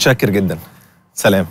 متشكر جدا سلام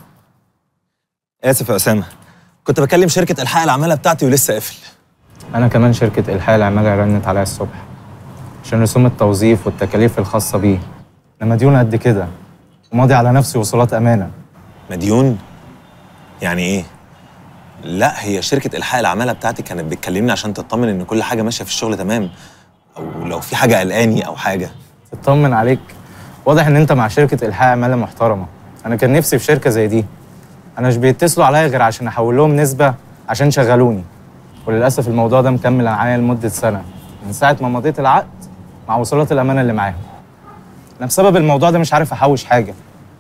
اسف يا اسامه كنت بكلم شركه الحاق العماله بتاعتي ولسه قافل انا كمان شركه الحاق العماله رنت عليا الصبح عشان رسوم التوظيف والتكاليف الخاصه بيه انا مديون قد كده وماضي على نفسي وصولات امانه مديون يعني ايه لا هي شركه الحاق العماله بتاعتي كانت بتكلمني عشان تطمن ان كل حاجه ماشيه في الشغل تمام او لو في حاجه قلقاني او حاجه تطمن عليك واضح ان انت مع شركه الحاق عماله محترمه انا كان نفسي في شركه زي دي انا مش بيتصلوا عليا غير عشان احول لهم نسبه عشان شغلوني وللاسف الموضوع ده مكمل معايا لمده سنه من ساعه ما مضيت العقد مع وصولات الامانه اللي معاهم انا بسبب الموضوع ده مش عارف احوش حاجه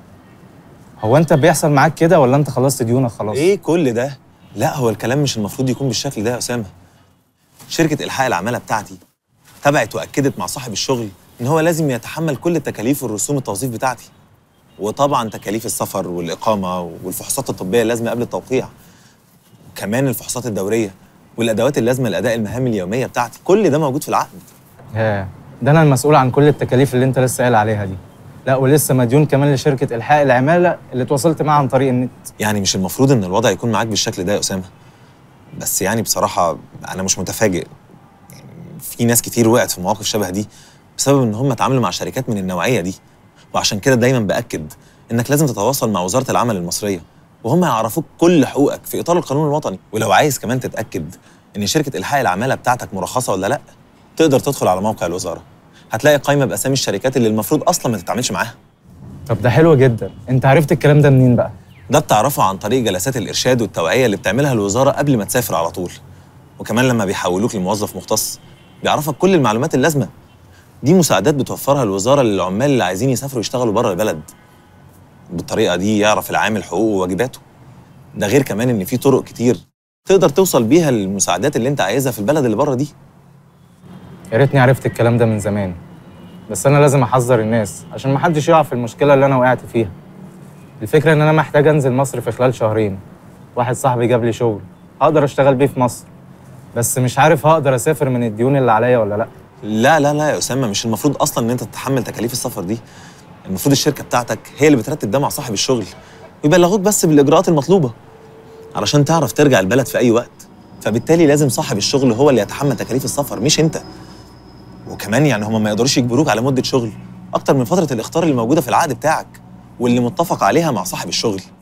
هو انت بيحصل معاك كده ولا انت خلصت ديونك خلاص ايه كل ده لا هو الكلام مش المفروض يكون بالشكل ده يا اسامه شركه الحاق العماله بتاعتي تبعت واكدت مع صاحب الشغل ان هو لازم يتحمل كل التكاليف والرسوم التوظيف بتاعتي وطبعا تكاليف السفر والاقامه والفحوصات الطبيه اللازمه قبل التوقيع كمان الفحوصات الدوريه والادوات اللازمه لاداء المهام اليوميه بتاعتي كل ده موجود في العقد ياه ده انا المسؤول عن كل التكاليف اللي انت لسه قايل عليها دي لا ولسه مديون كمان لشركه الحاق العماله اللي اتواصلت معاها عن طريق النت يعني مش المفروض ان الوضع يكون معاك بالشكل ده يا اسامه بس يعني بصراحه انا مش متفاجئ يعني في ناس كتير وقعت في مواقف شبه دي بسبب ان هم اتعاملوا مع شركات من النوعيه دي وعشان كده دايما باكد انك لازم تتواصل مع وزاره العمل المصريه وهم يعرفوك كل حقوقك في اطار القانون الوطني ولو عايز كمان تتاكد ان شركه الحاق العماله بتاعتك مرخصه ولا لا تقدر تدخل على موقع الوزاره هتلاقي قائمه باسامي الشركات اللي المفروض اصلا ما تتعاملش معاها طب ده حلو جدا انت عرفت الكلام ده منين بقى ده بتعرفه عن طريق جلسات الارشاد والتوعيه اللي بتعملها الوزاره قبل ما تسافر على طول وكمان لما بيحولوك لموظف مختص بيعرفك كل المعلومات اللازمه دي مساعدات بتوفرها الوزاره للعمال اللي عايزين يسافروا يشتغلوا بره البلد بالطريقه دي يعرف العامل حقوقه وواجباته ده غير كمان ان في طرق كتير تقدر توصل بيها للمساعدات اللي انت عايزها في البلد اللي بره دي يا ريتني عرفت الكلام ده من زمان بس انا لازم احذر الناس عشان ما حدش يقع في المشكله اللي انا وقعت فيها الفكره ان انا محتاج انزل مصر في خلال شهرين واحد صاحبي جاب لي شغل هقدر اشتغل بيه في مصر بس مش عارف هقدر اسافر من الديون اللي عليا ولا لا لا لا لا يا اسامه مش المفروض اصلا ان انت تتحمل تكاليف السفر دي المفروض الشركه بتاعتك هي اللي بترتب ده مع صاحب الشغل ويبلغوك بس بالاجراءات المطلوبه علشان تعرف ترجع البلد في اي وقت فبالتالي لازم صاحب الشغل هو اللي يتحمل تكاليف السفر مش انت وكمان يعني هما ما يقدروش يجبروك على مده شغل اكتر من فتره الاختار اللي موجوده في العقد بتاعك واللي متفق عليها مع صاحب الشغل